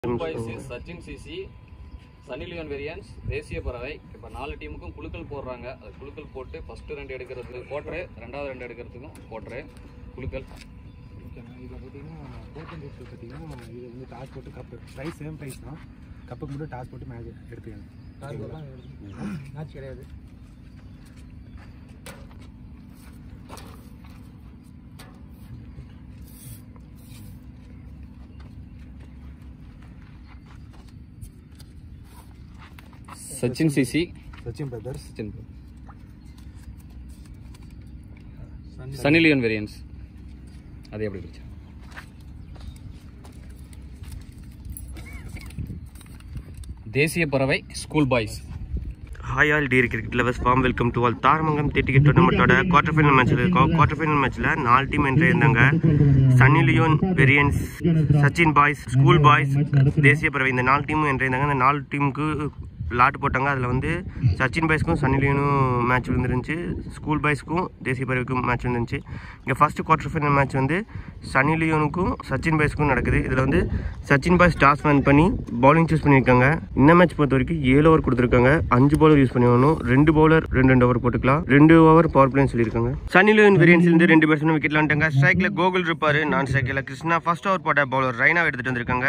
துபாய்சி Sachin CC Sunny Leone variance தேசிய பறவை இப்போ நாலு டீமுக்கும் குழுக்கள் போடுறாங்க அது குழுக்கள் போட்டு ஃபர்ஸ்ட் ரெண்டு எடுக்கிறதுக்கு கோட்டரு ரெண்டாவது ரெண்டு எடுக்கிறதுக்கும் கோட்டரு குழுக்கள் ஓகேண்ணா இதில் பார்த்தீங்கன்னா கோட்டன் ரேட் பார்த்தீங்கன்னா இது வந்து டாஸ் போட்டு கப்பு ப்ரைஸ் சேம் ப்ரைஸ் தான் கப்புக்கு மட்டும் டாஸ் போட்டு மேட்ச் எடுத்துக்கணும் மேட்ச் கிடையாது Sachin CC Sachin brothers Sachin Sunny Leone variance அது எப்படி பிடிச்சா தேசிய பறவை school boys hi all dear cricket lovers from welcome to all தாரமங்கம் தேர்ட்டி டோர்னமெண்ட்டோட குவார்டர் ஃபைனல் மேட்ச்சில் இருக்கோம் குவார்டர் ஃபைனல் மேட்ச்சில் நாலு டீம் என்ட்ரி இருந்தாங்க Sunny Leone variance Sachin boys school boys தேசிய பறவை இந்த நாலு டீமும் என்ட்ரி இருந்தாங்க இந்த நாலு டீமுக்கு லாட் போட்டாங்க அதில் வந்து சச்சின் பாய்ஸ்க்கும் சன்னி லியோனும் மேட்ச் விழுந்துருந்துச்சு ஸ்கூல் பாய்ஸ்க்கும் தேசிய பறவைக்கும் மேட்ச் விழுந்துருந்துச்சு இங்கே ஃபஸ்ட்டு குவார்டர் ஃபைனல் மேட்ச் வந்து சன்னி லியோனுக்கும் சச்சின் பாய்ஸ்க்கும் நடக்குது இதில் வந்து சச்சின் பாய்ஸ் டாஸ் மேன் பண்ணி பவுலிங் சூஸ் பண்ணியிருக்காங்க இந்த மேட்ச் பொறுத்த வரைக்கும் ஏழு ஓவர் கொடுத்துருக்காங்க அஞ்சு பவுலர் யூஸ் பண்ணி வரணும் ரெண்டு பவுலர் ரெண்டு ரெண்டு ஓவர் போட்டுக்கலாம் ரெண்டு ஓவர் பவர் பிளேன்னு சொல்லியிருக்காங்க சன்னி லியோன் வேரியன்ஸ்லேருந்து ரெண்டு பேர்ஸ் விக்கெட்ல வந்துட்டாங்க ஸ்ட்ரைக்கில் கோகுல் இருப்பாரு நான் ஸ்ட்ரைக்கில் கிருஷ்ணா ஃபர்ஸ்ட் ஓவர் போட்ட பவுலர் ரைனா எடுத்துட்டு வந்திருக்காங்க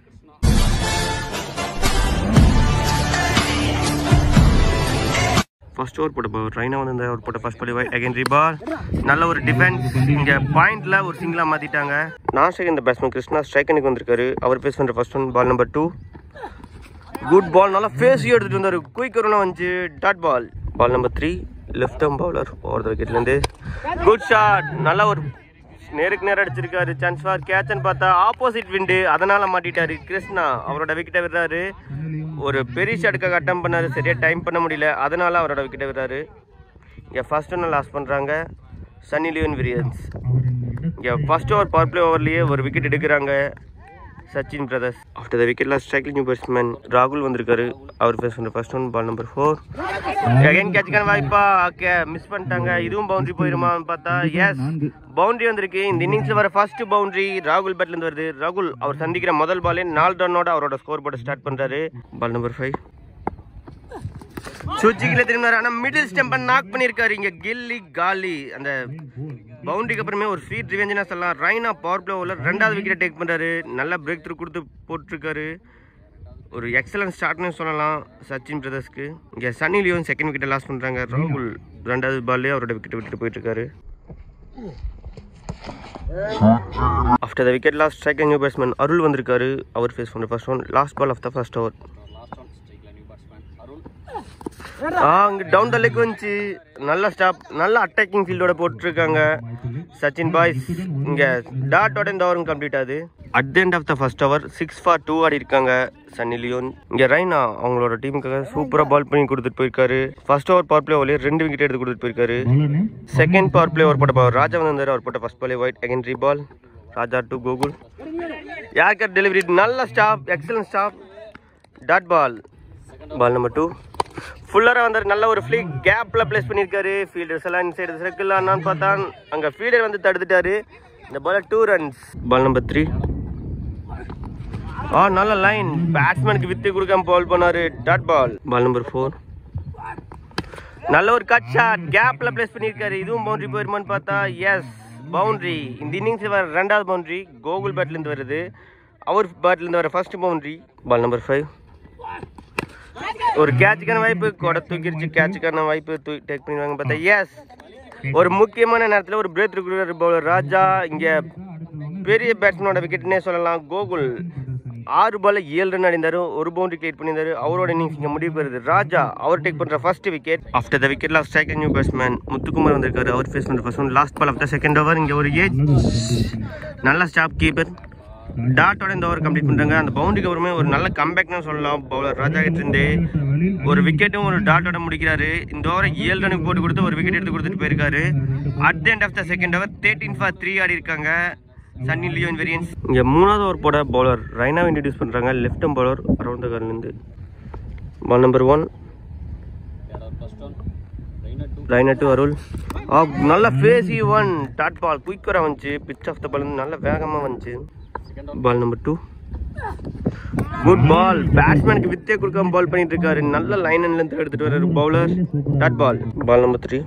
ஃபர்ஸ்ட் ஓவர் போட்ட பவர் ரைனா வந்து இந்த ஓவர் போட்ட ஃபர்ஸ்ட் பால் அகைன் ரீபால் நல்ல ஒரு டிஃபென்ஸ் இங்க பாயிண்ட்ல ஒரு சிங்கிளா மாத்திட்டாங்க நான் ஸ்ட்ரைக் இந்த பேட்ஸ்மேன் கிருஷ்ணா ஸ்ட்ரைக்கனுக்கு வந்திருக்காரு அவர் பேஸ் பண்ற first one ball number two good ball நல்லா ஃபேஸையும் எடுத்துட்டு வந்தாரு குயிக் ரூனா வந்துச்சு dot ball ball number three left arm bowler over விக்கெட்லேருந்து குட் ஷாட் நல்லா ஒரு நேருக்கு நேரம் அடிச்சிருக்காரு சான்ஸ் ஃபார் கேட்ச்னு பார்த்தா ஆப்போசிட் விண்டு அதனால மாட்டிட்டாரு கிருஷ்ணா அவரோட விக்கெட்டை விடுறாரு ஒரு பெரிய ஷாட்டுக்காக அட்டம் பண்ணாரு சரியா டைம் பண்ண முடியல அதனால அவரோட விக்கெட்டை விடுறாரு இங்கே ஃபர்ஸ்ட் ஒன்று லாஸ் பண்ணுறாங்க சன்னி லியோன் விரியன்ஸ் இங்கே ஃபர்ஸ்ட் ஓவர் பவர் பிளே ஓவர்லேயே ஒரு விக்கெட் எடுக்கிறாங்க Sachin brothers after the wicket last striking new batsman ராகுல் வந்திருக்காரு அவர் பேஸ் பண்ணுற first one ball number four again கேட்சுக்கான வாய்ப்பா ஓகே மிஸ் பண்ணிட்டாங்க இதுவும் பவுண்டரி போயிருமான்னு பார்த்தா எஸ் பவுண்டரி வந்திருக்கு இந்த இன்னிங்ஸ்ல வர ஃபர்ஸ்ட் பவுண்டரி ராகுல் பேட்ல இருந்து வருது ராகுல் அவர் சந்திக்கிற முதல் பாலே நாலு ரன்னோட அவரோட ஸ்கோர் போர்டு ஸ்டார்ட் பண்றாரு பால் நம்பர் ஃபைவ் சுச்சிக்கில திரும்பினாரு ஆனா மிடில் ஸ்டெம்ப நாக் பண்ணிருக்காரு இங்க கில்லி காலி அந்த பவுண்டரிக்கு அப்புறமே ஒரு ஸ்வீட் ரிவெஞ்சுனா சொல்லலாம் ரைனா பவர் பிளே ஓவரில் ரெண்டாவது விக்கெட் டேக் பண்றாரு நல்லா பிரேக் த்ரூ கொடுத்து போட்டிருக்காரு ஒரு எக்ஸலன்ட் ஸ்டார்ட்னு சொல்லலாம் சச்சின் பிரதர்ஸ்க்கு இங்கே சன்னி லியோன் செகண்ட் விக்கெட்டை லாஸ் பண்ணுறாங்க ராகுல் ரெண்டாவது பால்லே அவரோட விக்கெட் விட்டுட்டு போயிட்டு இருக்காரு after the wicket last second new batsman Arul வந்திருக்காரு அவர் ஃபேஸ் பண்ணுற first one last ball of the first over last one ஸ்ட்ரைக்ல நியூ பேட்ஸ்மேன் அருள் ஆ அங்கே டவுன் த லெக் வந்துச்சு நல்ல ஸ்டாப் நல்ல அட்டாக்கிங் ஃபீல்டோட போட்டிருக்காங்க சச்சின் பாய்ஸ் இங்கே டாட்டோட இந்த ஓவரும் கம்ப்ளீட் ஆகுது at the end of the first over six for two ஆடி இருக்காங்க சன்னி லியோன் இங்கே ரைனா அவங்களோட டீமுக்காக சூப்பராக பால் பண்ணி கொடுத்துட்டு போயிருக்காரு ஃபர்ஸ்ட் ஓவர் பவர் பிளே ஓவர்லேயே ரெண்டு விக்கெட் எடுத்து கொடுத்துட்டு போயிருக்காரு செகண்ட் பவர் பிளே ஓவர் போட்ட பவர் ராஜா வந்தார் அவர் போட்ட ஃபர்ஸ்ட் பாலே wide again ball Raja to Gokul yorker delivery நல்ல stop excellent stop dot ball ball number two ஃபுல்லராக வந்தார் நல்ல ஒரு ஃப்ளிக் கேப்பில் ப்ளேஸ் பண்ணியிருக்காரு ஃபீல்டர்ஸ் எல்லாம் இன்சைடு சர்க்கிள் ஆனான்னு பார்த்தா அங்கே ஃபீல்டர் வந்து தடுத்துட்டாரு இந்த ball two runs ball number three ஆ நல்ல லைன் பேட்ஸ்மேனுக்கு வித்து கொடுக்காம பால் பண்ணாரு dot ball ball number four நல்ல ஒரு கட் ஷாட் கேப்ல பிளேஸ் பண்ணியிருக்காரு இதுவும் பவுண்டரி போயிருமான்னு பார்த்தா எஸ் பவுண்டரி இந்த இன்னிங்ஸ் வர ரெண்டாவது பவுண்டரி கோகுல் பேட்ல இருந்து வருது அவர் பேட்ல இருந்து வர first boundary ball number five ஒரு கேட்சுக்கான வாய்ப்பு கொடை தூக்கிருச்சு கேட்சுக்கான வாய்ப்பு தூக்கி டேக் பண்ணிடுவாங்க பார்த்தா எஸ் ஒரு முக்கியமான நேரத்தில் ஒரு பிரேக் த்ரூ பவுலர் ராஜா இங்கே பெரிய பேட்ஸ்மேனோட விக்கெட்னே சொல்லலாம் கோகுல் ஆறு பால்ல ஏழு ரன் அடிந்தாரு ஒரு பவுண்டரி கிரியேட் பண்ணியிருந்தாரு அவரோட இன்னிங்ஸ் இங்கே முடிவு பெறுது ராஜா அவர் டேக் பண்ணுற first wicket after the wicket last second new batsman Muthukumar வந்திருக்காரு அவர் ஃபேஸ் பண்ணுற first one last ball of the second over இங்கே ஒரு ஏஜ் நல்ல ஸ்டாப் கீப்பர் டாட்டோட இந்த ஓவர் கம்ப்ளீட் பண்ணுறாங்க அந்த பவுண்டரிக்கு அப்புறமே ஒரு நல்ல கம்பேக்னு சொல்லலாம் பவுலர் ராஜா கிட்ட இருந்து ஒரு விக்கெட்டும் ஒரு டாட்டோட முடிக்கிறாரு இந்த ஓவரை ஏழு ரனுக்கு போட்டு கொடுத்து ஒரு விக்கெட் எடுத்து கொடுத்துட்டு போயிருக்காரு at the end of the second over thirteen for three ஆடி இருக்காங்க சன்னி லியோன் வேரியன்ஸ் இங்கே மூணாவது ஓவர் போட பவுலர் ரைனாவை இன்ட்ரடியூஸ் பண்ணுறாங்க left arm bowler around the கார்லேருந்து ball number one first one Raina to line to Arul ஆ நல்ல ஃபேஸி ஒன் டாட் பால் குயிக்கராக வந்துச்சு பிச் ஆஃப் த பால் நல்ல வேகமாக வந்துச்சு second ball number two good ball பேட்ஸ்மேனுக்கு வித்தே கொடுக்காம பால் பண்ணிட்டு இருக்காரு நல்ல லைன் அண்ட் லென்த் எடுத்துட்டு வர்றாரு bowler dot ball ball number three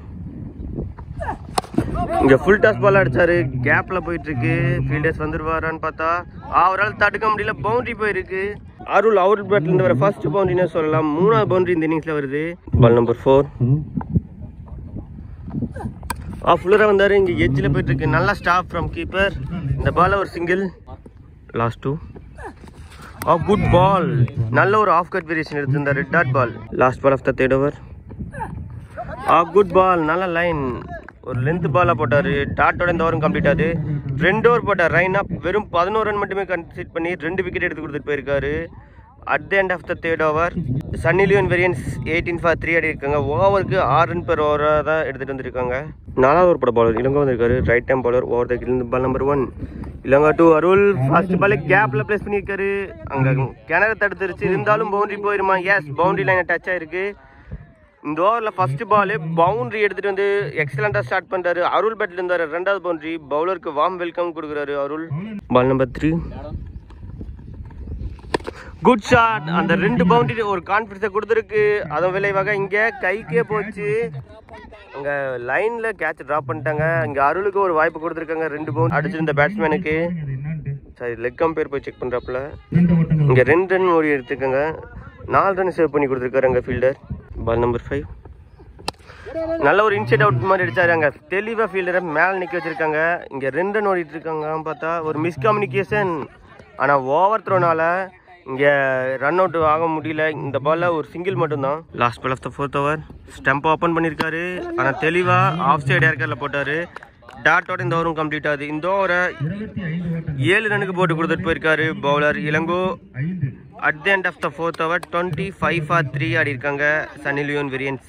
இங்க ஃபுல் டாஸ் பால் அடிச்சாரு கேப்ல போயிட்டு இருக்கு ஃபீல்டர்ஸ் வந்துருவாரான்னு பார்த்தா அவரால் தடுக்க முடியல பவுண்டரி போயிருக்கு அருள் அவுட் பேட்ல இருந்து வர ஃபர்ஸ்ட் பவுண்டரினே சொல்லலாம் மூணாவது பவுண்டரி இந்த இன்னிங்ஸ்ல வருது பால் நம்பர் ஃபோர் ஆ ஃபுல்லராக வந்தார் இங்கே எட்ஜில் போயிட்டு இருக்கு நல்லா ஸ்டாப் ஃப்ரம் கீப்பர் இந்த பால் ஒரு சிங்கிள் லாஸ்ட் டூ ஆ குட் பால் நல்ல ஒரு ஆஃப் கட் வேரியேஷன் எடுத்திருந்தாரு dot ball last ball of the third over ஆ குட் பால் நல்ல லைன் ஒரு லென்த் பாலாக போட்டார் டாட்டோட இந்த ஓவரும் கம்ப்ளீட் ஆகுது ரெண்டு ஓவர் போட்டார் ரைன் அப் வெறும் பதினோரு ரன் மட்டுமே கன்சிட் பண்ணி ரெண்டு விக்கெட் எடுத்து கொடுத்துட்டு போயிருக்காரு at the end of the third over Sunny Leon variance eighteen for three ஆடி இருக்காங்க ஓவருக்கு ஆறு ரன் பெர் ஓவராக தான் எடுத்துகிட்டு வந்திருக்காங்க நாலாவது ஒரு பட பாலர் இலங்கை வந்திருக்காரு right time bowler over the கில் ball number one Ilango to Arul first ball கேப்ல பிளேஸ் பண்ணியிருக்காரு அங்கே கிணறு தடுத்துருச்சு இருந்தாலும் பவுண்டரி போயிருமா எஸ் பவுண்டரி லைனை டச் ஆயிருக்கு இந்த ஓவரில் ஃபர்ஸ்ட் பால் பவுண்டரி எடுத்துட்டு வந்து எக்ஸலண்டாக ஸ்டார்ட் பண்ணுறாரு அருள் பேட்டில் இருந்தார் ரெண்டாவது பவுண்டரி பவுலருக்கு வார்ம் வெல்கம் கொடுக்குறாரு Arul ball number three good shot அந்த ரெண்டு பவுண்டரி ஒரு கான்ஃபிடன்ஸை கொடுத்துருக்கு அதன் விளைவாக இங்கே கைக்கே போச்சு அங்கே லைனில் கேட்ச் ட்ராப் பண்ணிட்டாங்க இங்கே அருளுக்கு ஒரு வாய்ப்பு கொடுத்துருக்காங்க ரெண்டு பவுண்ட் அடிச்சிருந்த பேட்ஸ்மேனுக்கு சரி லெக் கம்பேர் போய் செக் பண்ணுறாப்புல இங்கே ரெண்டு ரன் ஓடி எடுத்துக்கோங்க நாலு ரன் சேவ் பண்ணி கொடுத்துருக்காரு அங்கே ஃபீல்டர் பால் நம்பர் ஃபைவ் நல்ல ஒரு இன்சைட் அவுட் மாதிரி அடிச்சாரு அங்கே தெளிவாக ஃபீல்டரை மேலே நிற்க வச்சிருக்காங்க இங்கே ரெண்டு ரன் ஓடிட்டு இருக்காங்க பார்த்தா ஒரு மிஸ்கம்யூனிகேஷன் ஆனால் ஓவர் த்ரோனால இங்கே ரன் அவுட் ஆக முடியல இந்த பாலில் ஒரு சிங்கிள் மட்டும்தான் last ball of the fourth over stump open பண்ணியிருக்காரு ஆனால் தெளிவாக ஆஃப் சைடு ஏர்கரில் போட்டார் டாட்டோட இந்த ஓவரும் கம்ப்ளீட் ஆகுது இந்த ஓவரை ஏழு ரனுக்கு போட்டு கொடுத்துட்டு போயிருக்காரு bowler Ilango at the end of the fourth over twenty five for three ஆடி இருக்காங்க சன்னி லியோன் வேரியன்ஸ்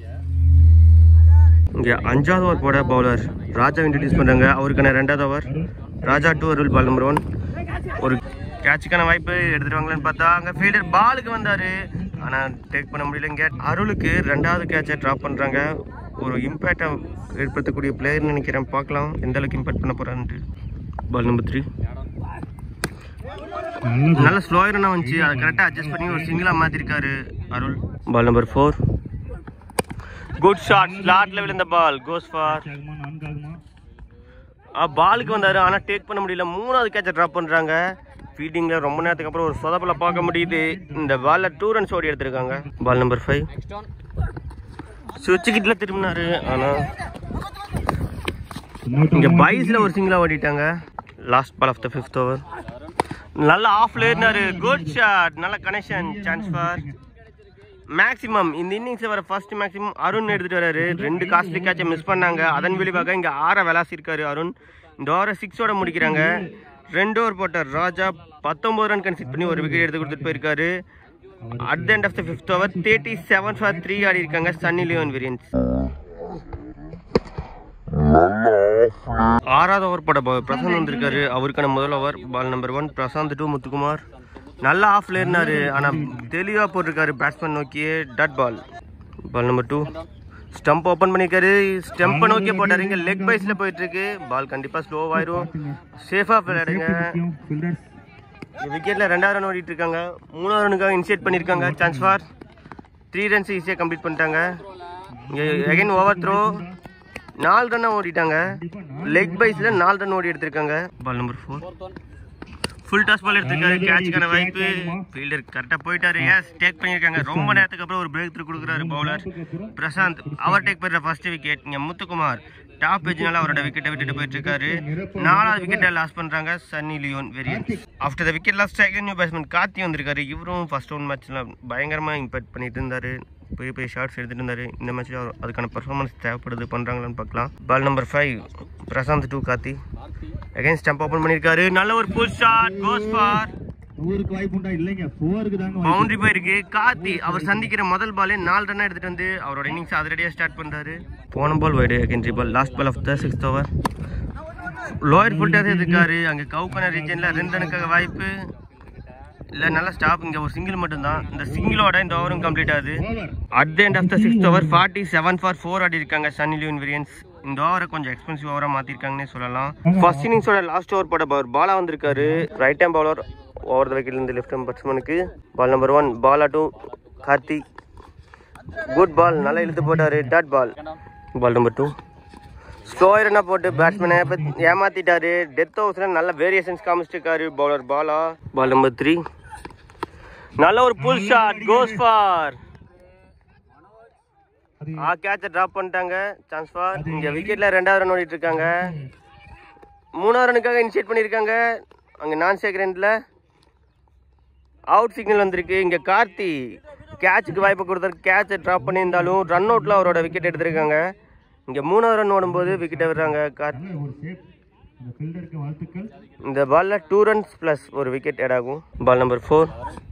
இங்கே அஞ்சாவது ஓவர் போட பவுலர் ராஜா இன்ட்ரடியூஸ் பண்ணுறாங்க அவருக்கான ரெண்டாவது over Raja to Arul ball number one ஒரு கேட்சுக்கான வாய்ப்பு எடுத்துட்டு வாங்கலான்னு பார்த்தா அங்கே ஃபீல்டர் பாலுக்கு வந்தார் ஆனால் டேக் பண்ண முடியல இங்கே அருளுக்கு ரெண்டாவது கேட்சை ட்ராப் பண்ணுறாங்க ஒரு இம்பேக்டை ஏற்படுத்தக்கூடிய பிளேயர்னு நினைக்கிறேன் பார்க்கலாம் எந்த அளவுக்கு இம்பேக்ட் பண்ண போகிறான்ட்டு பால் நம்பர் த்ரீ நல்ல ஸ்லோயர் ரன்னாக வந்துச்சு அதை கரெக்டாக அட்ஜஸ்ட் பண்ணி ஒரு சிங்கிளாக மாற்றிருக்காரு Arul ball number four good shot ஸ்லாட்ல விழுந்த பால் கோஸ் ஃபார் பாலுக்கு வந்தாரு ஆனா டேக் பண்ண முடியல மூணாவது கேட்ச ட்ராப் பண்றாங்க ஃபீல்டிங்ல ரொம்ப நேரத்துக்கு அப்புறம் ஒரு சொதப்பல பார்க்க முடியுது இந்த பால்ல டூ ரன்ஸ் ஓடி எடுத்திருக்காங்க பால் நம்பர் ஃபைவ் சுவிட்ச் கிட்ல திரும்பினாரு ஆனா இங்க பைஸ்ல ஒரு சிங்கிளா ஓடிட்டாங்க last ball of the fifth over நல்ல ஆஃப்ல இருந்தாரு குட் ஷாட் நல்ல கனெக்ஷன் சான்ஸ் ஃபார் மேக்ஸிமம் இந்த இன்னிங்ஸ் வர ஃபர்ஸ்ட் மேக்ஸிமம் அருண் எடுத்துட்டு வராரு ரெண்டு காஸ்ட்லி கேட்சை மிஸ் பண்ணாங்க அதன் விளைவாக இங்க ஆற விளாசி இருக்காரு அருண் இந்த ஓவரை சிக்ஸோட முடிக்கிறாங்க ரெண்டு ஓவர் போட்ட ராஜா பத்தொன்பது ரன் கன்சிட் பண்ணி ஒரு விக்கெட் எடுத்து கொடுத்துட்டு போயிருக்காரு at the end of the fifth over thirty seven for three ஆடி இருக்காங்க சன்னி லியோன் வேரியன்ஸ் ஆறாவது ஓவர் போட ப- பிரசாந்த் வந்திருக்காரு அவருக்கான முதல் over ball number one Prashanth to Muthukumar நல்லா ஆஃப்ல இருந்தாரு ஆனா தெளிவா போட்டிருக்காரு பேட்ஸ்மேன் நோக்கியே dot ball ball number two stump open பண்ணிருக்காரு ஸ்டெம்பை நோக்கியே போட்டாரு இங்க லெக் பைஸ்ல போயிட்டு இருக்கு பால் கண்டிப்பா ஸ்லோவாயிரும் சேஃபா விளையாடுங்க விக்கெட்ல ரெண்டாவது ரன் ஓடிட்டு இருக்காங்க மூணாவது ரனுக்காக இனிஷியேட் பண்ணிருக்காங்க சான்ஸ் ஃபார் த்ரீ ரன்ஸ் ஈஸியாக கம்ப்ளீட் பண்ணிட்டாங்க இங்கே அகைன் ஓவர் த்ரோ நாலு ரன்னா ஓடிட்டாங்க லெக் பைஸில் நாலு ரன் ஓடி எடுத்திருக்காங்க ball number four full toss ball எடுத்திருக்காரு கேட்சுக்கான வாய்ப்பு ஃபீல்டர் கரெக்டாக போயிட்டாரு எஸ் டேக் பண்ணியிருக்காங்க ரொம்ப நேரத்துக்கு அப்புறம் ஒரு பிரேக் த்ரூ கொடுக்குறாரு பவுலர் பிரசாந்த் அவர் டேக் பண்ணுற ஃபர்ஸ்ட் விக்கெட் இங்கே முத்துக்குமார் டாப் பேஜ்னால அவரோட விக்கெட்டை விட்டுட்டு போயிட்டு இருக்காரு நாலாவது விக்கெட்டை லாஸ் பண்றாங்க Sunny Leone variance after the wicket last second new batsman Karthi வந்திருக்காரு இவரும் ஃபர்ஸ்ட் ஒன் மேட்ச்ல பயங்கரமா இம்பாக்ட் பண்ணிட்டு இருந்தாரு பெரிய பெரிய ஷாட்ஸ் எடுத்துட்டு இருந்தாரு இந்த மேட்ச்ல அதுக்கான பெர்ஃபார்மன்ஸ் தேவைப்படுது பண்றாங்களான்னு பார்க்கலாம் ball number five Prashanth to Karthi again stump open பண்ணியிருக்காரு நல்ல ஒரு புல் ஷாட் கோஸ் ஃபார் ஊருக்கு வாய்ப்பு உண்டா இல்லைங்க ஃபோருக்கு தாங்க வாய்ப்பு. பவுண்டரி போயிருக்கு கார்த்தி அவர் சந்திக்கிற முதல் பாலே நாலு ரன் எடுத்துட்டு வந்து அவரோட இன்னிங்ஸ் அதிரடியாக ஸ்டார்ட் பண்றாரு போன ball wide secondary ball last ball of the sixth over lower ஃபுல்டாக இருக்காரு அங்கே கவுக்கன ரீஜனில் ரெண்டு ரனுக்காக வாய்ப்பு இல்லை நல்ல ஸ்டாப் இங்கே ஒரு சிங்கிள் மட்டும்தான் இந்த சிங்கிளோட இந்த ஓவரும் கம்ப்ளீட் ஆகுது Over. At the end of the sixth over forty seven for four ஆடி இருக்காங்க சன்னி லியோன் வேரியன்ஸ் இந்த ஓவரை கொஞ்சம் எக்ஸ்பென்சிவ் ஓவராக மாற்றிருக்காங்கன்னே சொல்லலாம் ஃபர்ஸ்ட் இன்னிங்ஸோட லாஸ்ட் ஓவர் போட அவர் பாலா வந்திருக்காரு right arm bowler over the விக்கெட்லேருந்து லெஃப்ட் ஹேம் பேட்ஸ்மேனுக்கு ball number one Bala to Karthik good ball நல்லா இழுத்து போட்டாரு dot ball ball number two ஸ்லோயர்னா போட்டு பேட்ஸ்மேனை ஏமாத்திட்டாரு டெத் ஓவர்ஸில் நல்ல வேரியேஷன்ஸ் காமிச்சிருக்காரு bowler Bala ball number three நல்ல ஒரு pull shot goes for ah catch drop பண்ணிட்டாங்க சான்ஸ் ஃபார் இங்க விக்கெட்ல ரெண்டாவது ரன் ஓடிட்டு இருக்காங்க மூணாவது ரனுக்காக இனிஷியேட் பண்ணியிருக்காங்க அங்க நான் செகண்ட்ல அவுட் சிக்னல் வந்திருக்கு இங்க கார்த்தி கேட்சுக்கு வாய்ப்பு கொடுத்தாரு கேட்சை டிராப் பண்ணியிருந்தாலும் ரன் அவுட்ல அவரோட விக்கெட் எடுத்திருக்காங்க இங்க மூணாவது ரன் ஓடும்போது விக்கெட்டை விடுறாங்க கார்த்தி நல்ல ஒரு சேஃப் இந்த ஃபீல்டருக்கு வாழ்த்துக்கள் இந்த பால்ல டூ ரன்ஸ் பிளஸ் ஒரு விக்கெட் ஆட் ஆகும் பால் நம்பர் ஃபோர்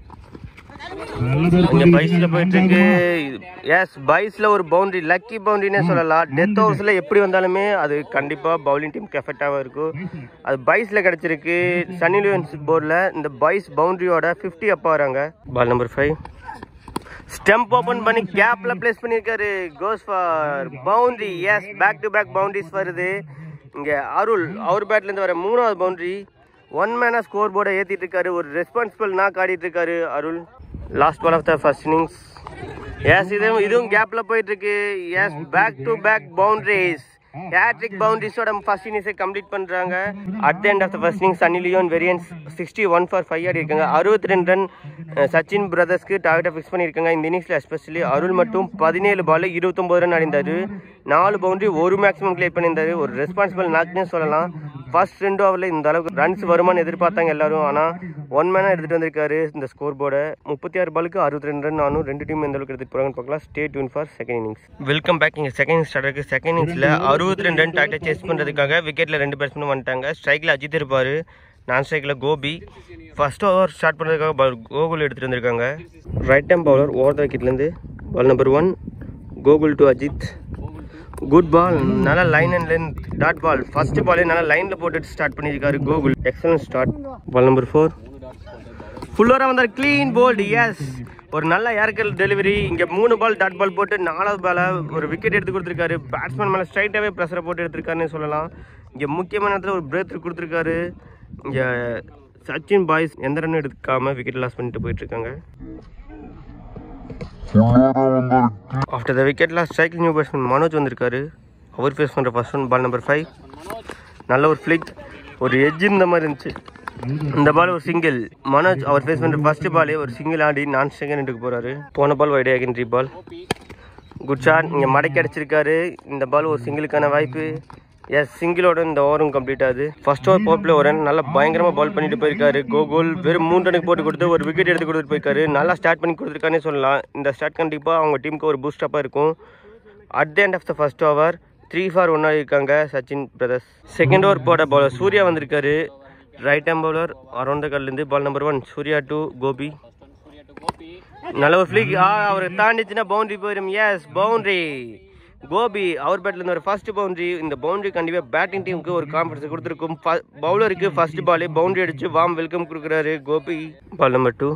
நல்ல இங்க பைஸ்ல போயிட்டு இருக்கு எஸ் பைஸ்ல ஒரு பவுண்டரி லக்கி பவுண்டரினே சொல்லலாம் டெத் ஓவர்ஸ்ல எப்படி வந்தாலுமே அது கண்டிப்பா பவுலிங் டீமுக்கு எஃபெக்டாக இருக்கும் அது பைஸ்ல கிடைச்சிருக்கு சன்னி லியோன்ஸ் போர்டில் இந்த பைஸ் பவுண்டரியோட 50 அப்பா வராங்க ball number five stump open பண்ணி கேப்ல பிளேஸ் பண்ணிருக்காரு goes for boundary yes back to back boundaries வருது இங்க அருள் அவர் பேட்ல இருந்து வர மூணாவது பவுண்டரி ஒன் மேனா ஸ்கோர் போர்டை ஏத்திட்டு இருக்காரு ஒரு ரெஸ்பான்சிபிள் நாக் ஆடிட்டு இருக்காரு Arul last ball of the first innings yes இதுவும் இதுவும் கேப்ல போயிட்டு இருக்கு yes back to back boundaries hattrick பவுண்டரிஸோட ஃபர்ஸ்ட் இன்னிங்ஸை கம்ப்ளீட் பண்றாங்க at the end of the first innings Sunny Leon variance sixty one for five ஆடி இருக்காங்க அறுபத்தி ரெண்டு ரன் சச்சின் பிரதர்ஸ்க்கு டார்கெட்டை ஃபிக்ஸ் பண்ணியிருக்காங்க இந்த இன்னிங்ஸில் எஸ்பெஷலி அருள் மட்டும் பதினேழு பால் இருபத்தொம்பது ரன் அடிந்தார் நாலு பவுண்டரி ஒரு மேக்ஸிமம் கிளியர் பண்ணியிருந்தாரு ஒரு ரெஸ்பான்சிபிள் நாக்னே சொல்லலாம் ஃபர்ஸ்ட் ரெண்டு ஓவரில் இந்த அளவுக்கு ரன்ஸ் வருமானு எதிர்பார்த்தாங்க எல்லாரும் ஆனால் ஒன் மேனாக எடுத்துகிட்டு வந்திருக்காரு இந்த ஸ்கோர் போர்டை முப்பத்தி ஆறு பாலுக்கு அறுபத்தி ரெண்டு ரன் ஆனும் ரெண்டு டீம் எந்த அளவுக்கு எடுத்துகிட்டு போகிறாங்கன்னு பார்க்கலாம் stay tune for second innings welcome back இங்கே செகண்ட் இன்னிங்ஸ் ஸ்டார்ட் இருக்கு செகண்ட் இன்னிங்ஸில் அறுபத்தி ரெண்டு ரன் டாக்டர் சேஸ் பண்ணுறதுக்காக விக்கெட்டில் ரெண்டு பேட்ஸ்மேனும் வந்துட்டாங்க ஸ்ட்ரைக்கில் அஜித் இருப்பார் நான் ஸ்ட்ரைக்கில் கோபி ஃபர்ஸ்ட் ஓவர் ஸ்டார்ட் பண்ணுறதுக்காக பால் கோகுல் எடுத்துகிட்டு வந்திருக்காங்க right time bowler over the விக்கெட்லேருந்து ball number one Gokul to Ajith good ball நல்லா line and length dot ball first பாலே நல்லா லைனில் போட்டுட்டு ஸ்டார்ட் பண்ணியிருக்காரு Gokul excellent start ball number four ஃபுல்லோரா வந்தார் க்ளீன் போல்டு எஸ் ஒரு நல்ல ஏர்கல் டெலிவரி இங்கே மூணு பால் டாட் பால் போட்டு நாலாவது பாலை ஒரு விக்கெட் எடுத்து கொடுத்துருக்காரு பேட்ஸ்மேன் மேலே ஸ்ட்ரைட்டாகவே ப்ரெஷரை போட்டு எடுத்திருக்காருன்னு சொல்லலாம் இங்கே முக்கியமான இடத்துல ஒரு பிரேக் கொடுத்துருக்காரு இங்கே சச்சின் பாய்ஸ் எந்த ரன்னும் எடுக்காம விக்கெட் லாஸ் பண்ணிட்டு போயிட்டு இருக்காங்க after the wicket loss striking new batsman Manoj வந்திருக்காரு அவர் ஃபேஸ் பண்ணுற first one ball number five நல்ல ஒரு ஃப்ளிக் ஒரு எட்ஜ் இந்த மாதிரி இருந்துச்சு இந்த பால் ஒரு சிங்கிள் மனோஜ் அவர் ஃபேஸ் பண்ணுற ஃபர்ஸ்ட் பாலே ஒரு சிங்கிள் ஆடி நான் செகண்டுக்கு போறாரு போன பால் வைட் ஆகின்றி பால் குட் ஷாட் இங்கே மடக்கி அடிச்சிருக்காரு இந்த பால் ஒரு சிங்கிளுக்கான வாய்ப்பு எஸ் சிங்கிளோட இந்த ஓவரும் கம்ப்ளீட் ஆகுது ஃபர்ஸ்ட் ஓவர் போப்பில் ஒரு run நல்லா பயங்கரமாக பால் பண்ணிட்டு போயிருக்காரு கோகுல் வெறும் மூணு ரனுக்கு போட்டு கொடுத்து ஒரு விக்கெட் எடுத்து கொடுத்துட்டு போயிருக்காரு நல்லா ஸ்டார்ட் பண்ணி கொடுத்துருக்கானே சொல்லலாம் இந்த ஸ்டார்ட் கண்டிப்பாக அவங்க டீமுக்கு ஒரு பூஸ்டப்பாக இருக்கும் at the end of the first over three for ஒன்னாக இருக்காங்க சச்சின் பிரதர்ஸ் செகண்ட் ஓவர் போட பவுலர் சூர்யா வந்திருக்காரு right arm bowler around the கல்லேருந்து ball number one Surya to Gopi நல்ல ஒரு ஃபிளிக் ஆ அவரை தாண்டிச்சுன்னா பவுண்டரி போயிடும் எஸ் பவுண்டரி கோபி அவர் பேட்ல இருந்து ஒரு ஃபர்ஸ்ட் பவுண்டரி இந்த பவுண்டரி கண்டிப்பாக பேட்டிங் டீமுக்கு ஒரு கான்ஃபிடன்ஸ் கொடுத்துருக்கும் பவுலருக்கு ஃபர்ஸ்ட் பாலே பவுண்டரி அடிச்சு வாம் வெல்கம் கொடுக்குறாரு Gopi ball number two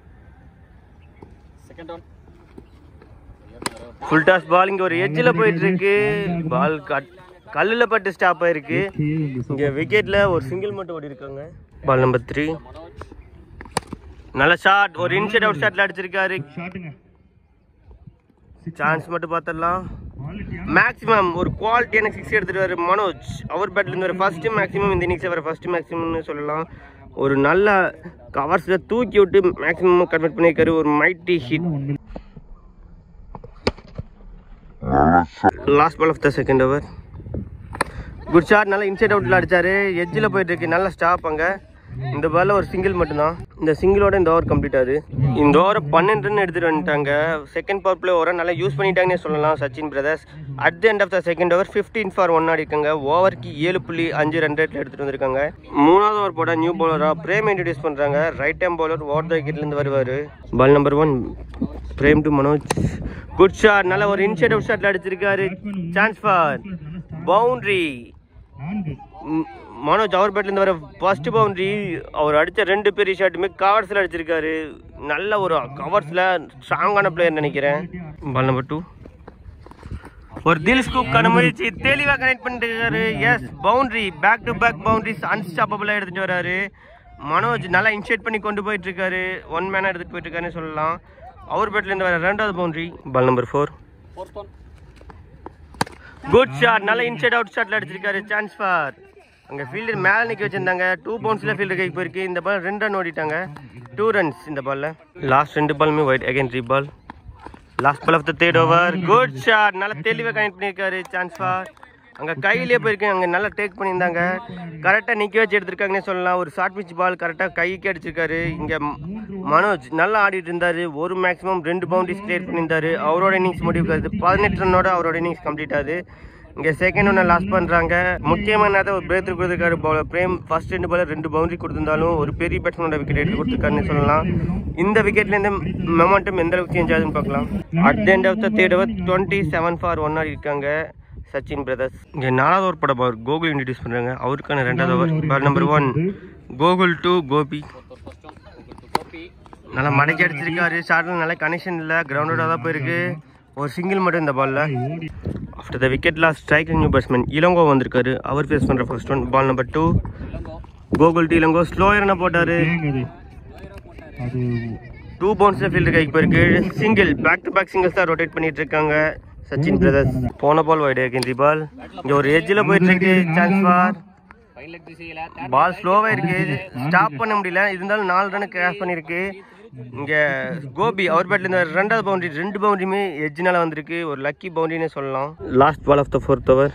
second one full toss ball இங்கே ஒரு எட்ஜில் போயிட்டு இருக்கு பால் கட் கல்லில் பட்டு ஸ்டாப் ஆயிருக்கு இங்கே விக்கெட்டில் ஒரு சிங்கிள் மட்டும் ஓடி இருக்காங்க பால் நம்பர் த்ரீ நல்ல ஷாட் ஒரு இன்சைட் அவுட் ஷாட்ல அடிச்சிருக்காரு ஷாட்டுங்க சான்ஸ் மட்டும் பார்த்துடலாம் குவாலிட்டியா மேக்ஸிமம் ஒரு குவாலிட்டியான சிக்ஸ் எடுத்துட்டு வர மனோஜ் அவர் பேட்ல இருந்து ஒரு ஃபர்ஸ்ட் மேக்ஸிமம் இந்த இன்னிங்ஸ் வர ஃபர்ஸ்ட் மேக்ஸிமம்னு சொல்லலாம் ஒரு நல்ல கவர்ஸில் தூக்கி விட்டு மேக்ஸிமம் கன்வெர்ட் பண்ணியிருக்காரு ஒரு mighty hit last ball of the second over good shot நல்லா இன்சைட் அவுட்ல அடிச்சாரு எட்ஜில் போயிட்டு இருக்கு நல்ல ஸ்டாப் அங்க இந்த பால்ல ஒரு சிங்கிள் மட்டும்தான் இந்த சிங்கிளோட இந்த ஓவர் கம்ப்ளீட் ஆகுது இந்த ஓவரை பன்னெண்டு ரன் எடுத்துட்டு வந்துட்டாங்க செகண்ட் பவர் பிளே ஓவரை நல்லா யூஸ் பண்ணிட்டாங்கன்னே சொல்லலாம் Sachin brothers at the end of the second over fifteen for one ஆடிருக்காங்க ஓவருக்கு ஏழு புள்ளி அஞ்சு ரன் ரேட்ல எடுத்துட்டு வந்திருக்காங்க மூணாவது ஓவர் போட நியூ பவுலரா பிரேம் இன்ட்ரடியூஸ் பண்றாங்க right arm bowler over the விக்கெட்ல இருந்து வருவாரு ball number one Prem to Manoj good shot நல்ல ஒரு இன்சைட் அவுட் ஷாட்ல அடிச்சிருக்காரு சான்ஸ் ஃபார் பவுண்டரி நான்கு ம், மனோஜ் அவர் பேட்ல இருந்து வர ஃபர்ஸ்ட் பவுண்டரி அவர் அடிச்ச ரெண்டு பெரிய ஷாட்டுமே கவர்ஸ்ல அடிச்சிருக்காரு நல்ல ஒரு கவர்ஸ்ல ஸ்ட்ராங்கான பிளேயர் நினைக்கிறேன் பால் நம்பர் டூ ஒரு தில் ஸ்கூப்கான முயற்சி தெளிவாக கனெக்ட் பண்ணிட்டு இருக்காரு yes boundary back to back boundaries அன்ஸ்டாப்பபிளாக எடுத்துட்டு வராரு மனோஜ் நல்லா இன்ஷேட் பண்ணி கொண்டு போயிட்டு இருக்காரு ஒன் மேனாக எடுத்துட்டு போயிட்டு இருக்காருன்னு சொல்லலாம் அவர் பேட்லேருந்து வர ரெண்டாவது boundary ball number four fourth one good shot நல்ல இன்சைட் அவுட் ஷாட்ல அடிச்சிருக்காரு சான்ஸ் ஃபார் அங்க ஃபீல்டர் மேல நிக்க வச்சிருந்தாங்க டூ பவுன்ஸ்ல ஃபீல்டர் கைக்கு போயிருக்கு இந்த பால் ரெண்டு ரன் ஓடிட்டாங்க டூ ரன்ஸ் இந்த பால்ல லாஸ்ட் ரெண்டு பாலுமே wide again three ball last ball of the third over good shot நல்ல தெளிவாக கனெக்ட் பண்ணியிருக்காரு சான்ஸ் ஃபார் அங்கே கையிலே போயிருக்கு அங்கே நல்லா டேக் பண்ணியிருந்தாங்க கரெக்டாக நிற்க வச்சு எடுத்திருக்காங்கன்னே சொல்லலாம் ஒரு ஷார்ட் பிச் பால் கரெக்டாக கைக்கு அடிச்சிருக்காரு இங்கே மனோஜ் நல்லா ஆடிட்டு இருந்தாரு ஒரு மேக்ஸிமம் ரெண்டு பவுண்டரிஸ் கிளியர் பண்ணியிருந்தாரு அவரோட இன்னிங்ஸ் முடிவு கருது பதினெட்டு ரன்னோட அவரோட இன்னிங்ஸ் கம்ப்ளீட் ஆகுது இங்கே செகண்ட் ஒன்று லாஸ் பண்ணுறாங்க முக்கியமான நேரத்தில் ஒரு பிரேக் கொடுத்துருக்காரு பவுலர் பிரேம் ஃபர்ஸ்ட் ரெண்டு பாலர் ரெண்டு பவுண்டரி கொடுத்திருந்தாலும் ஒரு பெரிய பேட்ஸ்மேனோட விக்கெட் எடுத்து கொடுத்துருக்காருன்னு சொல்லலாம் இந்த விக்கெட்லேருந்து மெமெண்டம் எந்த அளவுக்கு சேஞ்ச் ஆகுதுன்னு பார்க்கலாம் at the end of the third over twenty seven for one ஆடி இருக்காங்க சச்சின் பிரதர்ஸ் இங்கே நாலாவது ஓவர் பட பவர் கோகுல் இன்ட்ரடியூஸ் பண்ணுறாங்க அவருக்கான ரெண்டாவது over ball number one Gokul to Gopi ஒருத்தர் ஃபர்ஸ்ட் ஒன் உங்களுக்கு கோபி நல்லா மடக்கி அடிச்சிருக்காரு ஷார்ட்ல நல்ல கனெக்ஷன் இல்லை கிரவுண்டோட தான் போயிருக்கு ஒரு சிங்கிள் மட்டும் இந்த பால்ல after the wicket last strike new batsman Ilango வந்திருக்காரு அவர் ஃபேஸ் பண்ற first one ball number two Ilango Gokul to Ilango slow என்ன போட்டாரு அது அது டூ பவுன்ஸ்ல ஃபீல்டு கைக்கு போயிருக்கு சிங்கிள் பேக் டு பேக் சிங்கிள்ஸ் தான் ரொட்டேட் பண்ணிட்டு இருக்காங்க சச்சின் பிரதர்ஸ் போன பால் வைடு இந்த பால் இங்க ஒரு எட்ஜில் போயிட்டு இருக்கு சான்ஸ் ஃபார் ஃபைன் லெக் திசையில பால் ஸ்லோவா இருக்கு ஸ்டாப் பண்ண முடியல இருந்தாலும் நாலு ரன் கிராஸ் பண்ணிருக்கு இங்க கோபி அவர் பேட்ல இருந்து ரெண்டாவது பவுண்டரி ரெண்டு பவுண்டரியுமே எட்ஜினால வந்திருக்கு ஒரு லக்கி பவுண்டரினே சொல்லலாம் last ball of the fourth over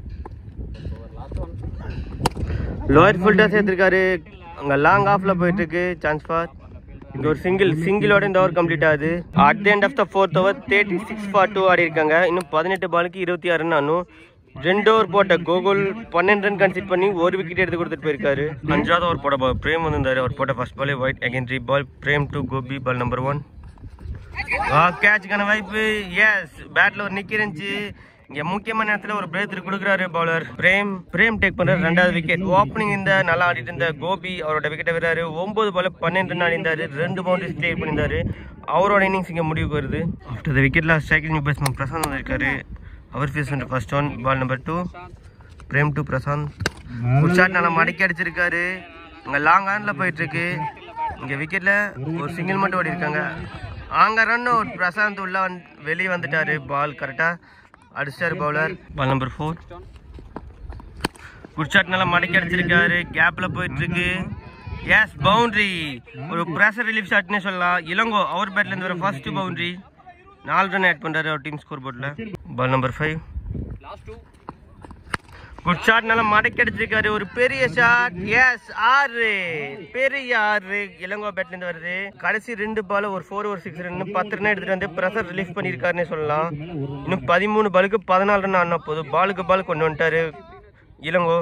lower ஃபுல்டர் சேர்த்திருக்காரு அங்க லாங் ஆஃப்ல போயிட்டு இருக்கு சான்ஸ் ஃபார் இங்க ஒரு சிங்கிள் சிங்கிளோட இந்த ஓவர் கம்ப்ளீட் ஆகுது at the end of the fourth over thirty six for two ஆடி இருக்காங்க இன்னும் பதினெட்டு பாலுக்கு இருபத்தி ஆறு ரன் ஆனும் ரெண்டு ஓவர் போட்ட கோகுல் பன்னெண்டு ரன் கன்சிட் பண்ணி ஒரு விக்கெட் எடுத்து கொடுத்துட்டு போயிருக்காரு அஞ்சாவது ஓவர் போட ball பிரேம் வந்திருந்தாரு அவர் போட்ட ஃபர்ஸ்ட் பாலே wide again three ball Prem to Gopi ball number one கேட்சுக்கான வாய்ப்பு எஸ் பேட்ல ஒரு நிக்க இருந்துச்சு இங்க முக்கியமான நேரத்துல ஒரு பிரேக் கொடுக்குறாரு பவுலர் பிரேம் பிரேம் டேக் பண்றாரு ரெண்டாவது விக்கெட் ஓப்பனிங் இந்த நல்லா ஆடிட்டு இருந்த கோபி அவரோட விக்கெட்டை விடுறாரு ஒன்பது பால் பன்னெண்டு ரன் ஆடிந்தாரு ரெண்டு பவுண்டரிஸ் கிளியர் பண்ணியிருந்தாரு அவரோட இன்னிங்ஸ் இங்க முடிவுக்கு வருது after the wicket last striking new batsman Prashanth வந்திருக்காரு அவர் ஃபேஸ் பண்ற first one ball number two Prem to Prashanth ஒரு ஷாட் நல்லா மடக்கி அடிச்சிருக்காரு இங்க லாங் ஆன்ல போயிட்டு இருக்கு இங்க விக்கெட்ல ஒரு சிங்கிள் மட்டும் ஓடி இருக்காங்க அங்க ரன் ஒரு பிரசாந்த் உள்ள வந்து வெளியே வந்துட்டாரு பால் கரெக்டா அடிச்சாரு bowler ball number four good shot நல்லா மடக்கி அடிச்சிருக்காரு கேப்ல போயிட்டு இருக்கு எஸ் பவுண்டரி ஒரு பிரஷர் ரிலீஃப் ஷாட்னே சொல்லலாம் இளங்கோ அவர் பேட்ல இருந்து வர ஃபர்ஸ்ட் பவுண்டரி நாலு ரன் ஆட் பண்றாரு அவர் டீம் ஸ்கோர் போர்ட்ல ball number five last two good shot நல்லா மடக்கி அடிச்சிருக்காரு ஒரு பெரிய ஷாட் எஸ் ஆறு பெரிய ஆறு இளங்கோ பேட்ல இருந்து வருது கடைசி ரெண்டு பால் ஒரு ஃபோர் ஒரு சிக்ஸ் ரன் பத்து ரன் எடுத்துட்டு வந்து ப்ரெஷர் ரிலீஃப் பண்ணியிருக்காருன்னு சொல்லலாம் இன்னும் பதிமூணு பாலுக்கு பதினாலு ரன் ஆனா போதும் பாலுக்கு பால் கொண்டு வந்துட்டாரு Ilango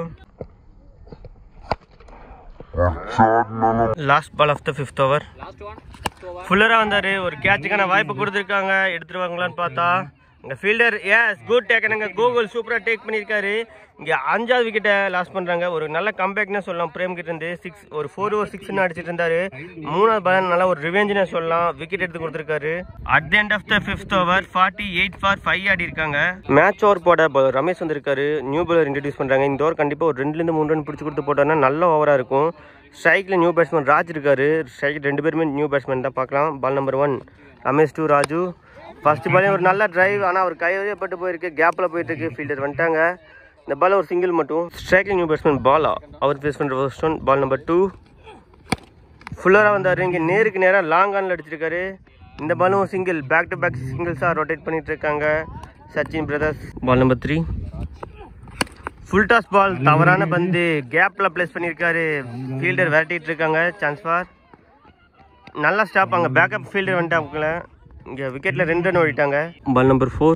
last ball of the fifth over last one over ஃபுல்லரா வந்தாரு ஒரு கேட்சுக்கான வாய்ப்பு கொடுத்துருக்காங்க எடுத்துருவாங்களான்னு பார்த்தா இங்க ஃபீல்டர் எஸ் குட் டேக்கனுங்க கூகுள் சூப்பரா டேக் பண்ணியிருக்காரு இங்க அஞ்சாவது விக்கெட்டை லாஸ் பண்றாங்க ஒரு நல்ல கம்பேக்னு சொல்லலாம் பிரேம் கிட்ட இருந்து சிக்ஸ் ஒரு ஃபோர் ஓவர் சிக்ஸ்னு அடிச்சிட்டு இருந்தாரு மூணாவது பால் நல்லா ஒரு ரிவெஞ்சுன்னு சொல்லலாம் விக்கெட் எடுத்து கொடுத்துருக்காரு at the end of the fifth over forty eight for five ஆடி இருக்காங்க மேட்ச் ஓவர் போட bowler ரமேஷ் வந்திருக்காரு நியூ பவுலர் இன்ட்ரடியூஸ் பண்றாங்க இந்த ஓவர் கண்டிப்பா ஒரு ரெண்டுல இருந்து மூணு ரன் பிடிச்சி கொடுத்து போட்டாருன்னா நல்ல ஓவரா இருக்கும் ஸ்ட்ரைக்ல நியூ பேட்ஸ்மேன் ராஜ் இருக்காரு ஸ்ட்ரைக் ரெண்டு பேருமே நியூ பேட்ஸ்மேன் தான் பார்க்கலாம் ball number one Ramesh to Raju first பாலே ஒரு நல்ல டிரைவ் ஆனால் அவர் கையிலே பட்டு போயிருக்கு கேப்பில் போயிட்டு இருக்கு ஃபீல்டர் வந்துட்டாங்க இந்த பால் ஒரு சிங்கிள் மட்டும் ஸ்ட்ரைக்கில் நியூ பேட்ஸ்மேன் பாலா அவர் ஃபேஸ் பண்ணுற first one ball number two ஃபுல்லராக வந்தார் இங்கே நேருக்கு நேராக லாங் ஆனில் அடிச்சிருக்காரு இந்த பாலும் சிங்கிள் பேக் டு பேக் சிங்கிள்ஸாக ரொட்டேட் பண்ணிட்டு இருக்காங்க Sachin brothers ball number three full toss ball தவறான பந்து கேப்ல பிளேஸ் பண்ணியிருக்காரு ஃபீல்டர் விரட்டிட்டு இருக்காங்க சான்ஸ் ஃபார் நல்லா ஸ்டாப் அங்கே பேக்கப் ஃபீல்டர் வந்துட்டாங்க இங்கே விக்கெட்டில் ரெண்டு ரன் ஓடிட்டாங்க ball number four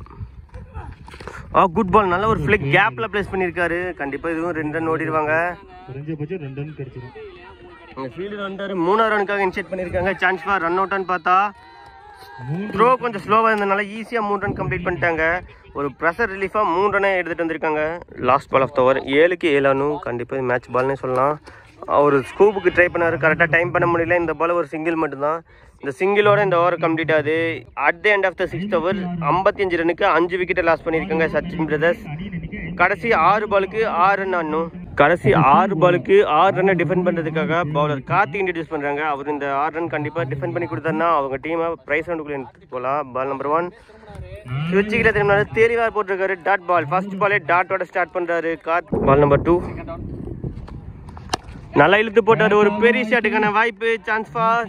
ah good ball நல்ல ஒரு ஃபிளிக் கேப்பில் பிளேஸ் பண்ணியிருக்காரு கண்டிப்பாக இதுவும் ரெண்டு ரன் ஓடிடுவாங்க குறைஞ்சபட்சம் ரெண்டு ரன் கிடைச்சிடும் இங்கே ஃபீல்டர் வந்துட்டாரு மூணாவது ரனுக்காக இனிஷியேட் பண்ணியிருக்காங்க சான்ஸ் ஃபார் ரன் அவுட்டான்னு பார்த்தா த்ரோ கொஞ்சம் ஸ்லோவாக இருந்தனால ஈஸியாக மூணு ரன் கம்ப்ளீட் பண்ணிட்டாங்க ஒரு ப்ரெஷர் ரிலீஃபாக மூணு ரனை எடுத்துகிட்டு வந்திருக்காங்க last ball of the over ஏழுக்கு ஏழானும் கண்டிப்பாக மேட்ச் பால்னே சொல்லலாம் அவர் ஸ்கூப்புக்கு ட்ரை பண்ணாரு கரெக்டாக டைம் பண்ண முடியல இந்த பால் ஒரு சிங்கிள் மட்டும்தான் இந்த சிங்கிளோட இந்த ஓவர் கம்ப்ளீட் ஆகுது at the end of the sixth over ஐம்பத்தஞ்சு ரனுக்கு அஞ்சு விக்கெட்டை லாஸ் பண்ணியிருக்காங்க சச்சின் பிரதர்ஸ் கடைசி ஆறு பாலுக்கு ஆறு ரன் ஆடணும் கடைசி ஆறு பாலுக்கு ஆறு ரன்னை டிஃபெண்ட் பண்ணுறதுக்காக பவுலர் கார்த்தி இன்ட்ரடியூஸ் பண்ணுறாங்க அவர் இந்த ஆறு ரன் கண்டிப்பாக டிஃபெண்ட் பண்ணி கொடுத்தாருன்னா அவங்க டீமை ப்ரைஸ் ரவுண்டுக்குள்ளே எடுத்துட்டு போகலாம் பால் நம்பர் ஒன் சுவிட்சுக்கிட்ட திரும்பினாரு தெளிவாக போட்டிருக்காரு டாட் பால் ஃபர்ஸ்ட் பாலே டாட்டோட ஸ்டார்ட் பண்ணுறாரு கார்த் பால் நம்பர் டூ நல்லா இழுத்து போட்டாரு ஒரு பெரிய ஷாட்டுக்கான வாய்ப்பு சான்ஸ் ஃபார்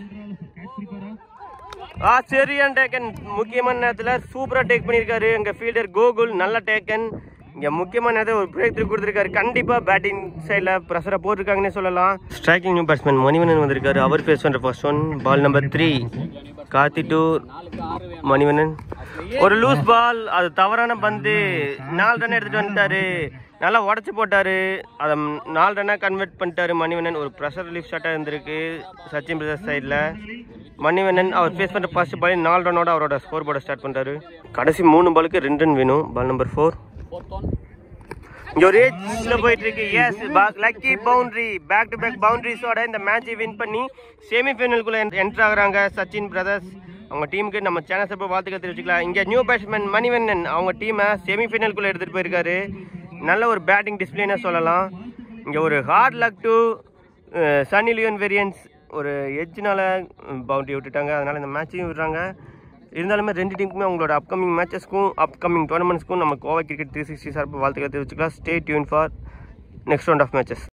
ஆ சரியான டேக்கன் முக்கியமான நேரத்தில் சூப்பராக டேக் பண்ணியிருக்காரு எங்கள் ஃபீல்டர் கோகுல் நல்ல டேக்கன் இங்கே முக்கியமான நேரத்தில் ஒரு பிரேக் த்ரூ கொடுத்துருக்காரு கண்டிப்பாக பேட்டிங் சைடில் ப்ரெஷரை போட்டிருக்காங்கன்னே சொல்லலாம் ஸ்ட்ரைக்கிங் நியூ பேட்ஸ்மேன் மணிவண்ணன் வந்திருக்காரு அவர் ஃபேஸ் பண்ணுற first one ball number three Karthi to Manivannan ஒரு லூஸ் பால் அது தவறான பந்து நாலு ரன் எடுத்துட்டு வந்துட்டாரு நல்லா உடச்சி போட்டாரு அதை நாலு ரன்னாக கன்வெர்ட் பண்ணிட்டாரு மணிவண்ணன் ஒரு ப்ரெஷர் ரிலீஃப் ஷாட்டாக இருந்திருக்கு சச்சின் பிரதர்ஸ் சைடில் மணிவண்ணன் அவர் ஃபேஸ் பண்ணுற ஃபர்ஸ்ட் பால் நாலு ரன்னோட அவரோட ஸ்கோர் போர்டை ஸ்டார்ட் பண்ணுறாரு கடைசி மூணு பாலுக்கு ரெண்டு ரன் வேணும் பால் நம்பர் ஃபோர் இங்க ஒரு ஏஜ்ல போயிட்டு இருக்கு yes lucky boundary back to back பவுண்டரிஸோட இந்த மேட்சை வின் பண்ணி செமிஃபைனலுக்குள்ள என்டர் ஆகுறாங்க சச்சின் பிரதர்ஸ் அவங்க டீமுக்கு நம்ம சேனல் சார்பாக வாழ்த்துக்கள் தெரிவிச்சுக்கலாம் இங்கே நியூ பேட்ஸ்மேன் மணிவண்ணன் அவங்க டீமை செமிஃபைனலுக்குள்ள எடுத்துகிட்டு போயிருக்காரு நல்ல ஒரு பேட்டிங் டிஸ்பிளேனே சொல்லலாம் இங்கே ஒரு hard luck to Sunny Leon Warriors ஒரு எட்ஜ்னால பவுண்டரி விட்டுட்டாங்க அதனால் இந்த மேட்சையும் விடுறாங்க இருந்தாலுமே ரெண்டு டீமுக்குமே அவங்களோட அப்கமிங் மேட்சஸ்க்கும் அப்கமிங் டோர்னமெண்ட்ஸ்க்கும் நம்ம கோவா கிரிக்கெட் த்ரீ சிக்ஸ்டி சார்பு வாழ்த்துக்கள் தெரிவிச்சுக்கலாம் stay tune for next round of matches